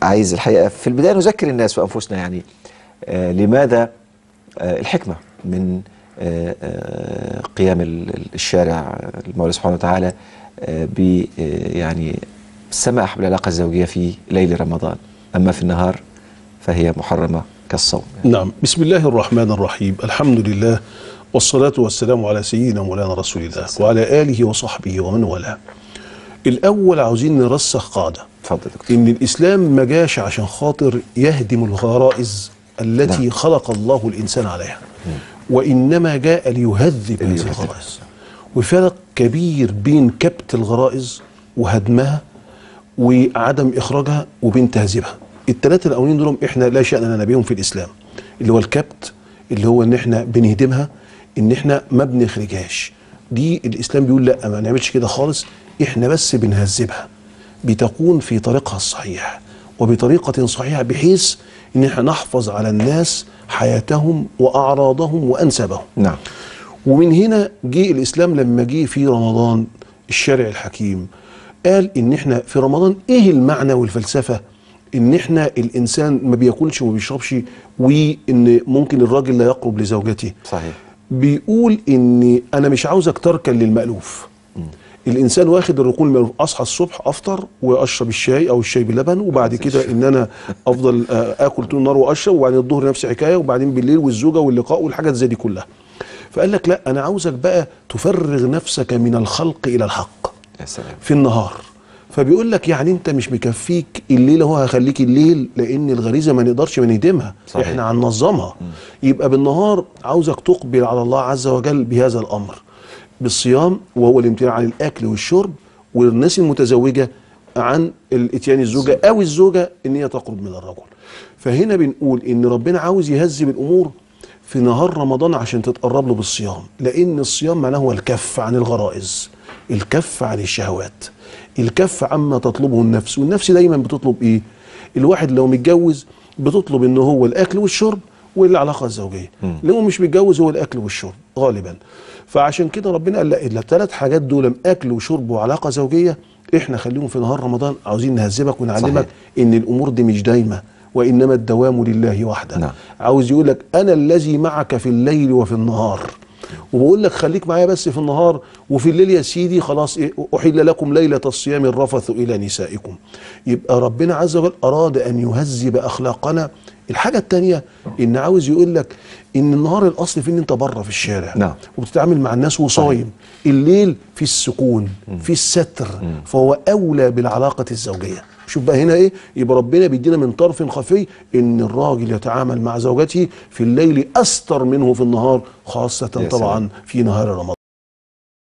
عايز الحقيقه في البدايه نذكر الناس وانفسنا يعني آه لماذا آه الحكمه من آه آه قيام ال- ال- الشارع المولى سبحانه وتعالى آه ب آه يعني السماح بالعلاقه الزوجيه في ليل رمضان اما في النهار فهي محرمه كالصوم يعني. نعم بسم الله الرحمن الرحيم الحمد لله والصلاة والسلام على سيدنا مولانا رسول الله وعلى آله وصحبه ومن والاه الأول عاوزين نرسخ قاعدة اتفضل يا دكتور إن الإسلام ما جاش عشان خاطر يهدم الغرائز التي نعم. خلق الله الإنسان عليها وإنما جاء ليهذب هذه ليهذب. الغرائز وفرق كبير بين كبت الغرائز وهدمها وعدم إخراجها وبين تهذيبها الثلاثة الأولين دول إحنا لا شأن لنا بيهم في الإسلام اللي هو الكبت اللي هو إن إحنا بنهدمها إن إحنا ما بنخرجهاش دي الإسلام بيقول لا ما نعملش كده خالص إحنا بس بنهذبها بتكون في طريقها الصحيح وبطريقة صحيحة بحيث إن إحنا نحفظ على الناس حياتهم وأعراضهم وأنسابهم نعم ومن هنا جه الاسلام لما جه في رمضان الشارع الحكيم قال ان احنا في رمضان ايه المعنى والفلسفه ان احنا الانسان ما بياكلش وما بيشربش وان ممكن الراجل لا يقرب لزوجته صحيح بيقول ان انا مش عاوزك تركن للمألوف الانسان واخد الركون المألوف اصحى الصبح افطر واشرب الشاي او الشاي باللبن وبعد كده ان انا افضل آه، اكل طول النهار واشرب وبعدين الظهر نفس الحكايه وبعدين بالليل والزوجه واللقاء والحاجات زي دي كلها فقال لك لا انا عاوزك بقى تفرغ نفسك من الخلق الى الحق يا سلام في النهار فبيقول لك يعني انت مش مكفيك الليل هو هيخليك الليل لان الغريزه ما نقدرش ما نهدمها صحيح. احنا هننظمها يبقى بالنهار عاوزك تقبل على الله عز وجل بهذا الامر بالصيام وهو الامتناع عن الاكل والشرب والناس المتزوجه عن الاتيان الزوجه او الزوجه ان هي تقرب من الرجل فهنا بنقول ان ربنا عاوز يهذب الامور في نهار رمضان عشان تتقرب له بالصيام لان الصيام معناه هو الكف عن الغرائز الكف عن الشهوات الكف عما تطلبه النفس والنفس دايما بتطلب ايه الواحد لو متجوز بتطلب ان هو الاكل والشرب والعلاقه الزوجيه لو مش متجوز هو الاكل والشرب غالبا فعشان كده ربنا قال لا الثلاث حاجات دول اكل وشرب وعلاقه زوجيه احنا خليهم في نهار رمضان عاوزين نهذبك ونعلمك صحيح. ان الامور دي مش دايمه وانما الدوام لله وحده نعم. عاوز يقول لك انا الذي معك في الليل وفي النهار وبقول لك خليك معايا بس في النهار وفي الليل يا سيدي خلاص إيه احل لكم ليله الصيام الرفث الى نسائكم يبقى ربنا عز وجل اراد ان يهذب اخلاقنا الحاجه الثانيه ان عاوز يقول لك ان النهار الاصل في ان انت بره في الشارع نعم. وبتتعامل مع الناس وصايم الليل في السكون في الستر فهو اولى بالعلاقه الزوجيه شوف بقى هنا ايه يبقى ربنا بيدينا من طرف خفي ان الراجل يتعامل مع زوجته في الليل استر منه في النهار خاصه يا طبعا سلام. في نهار رمضان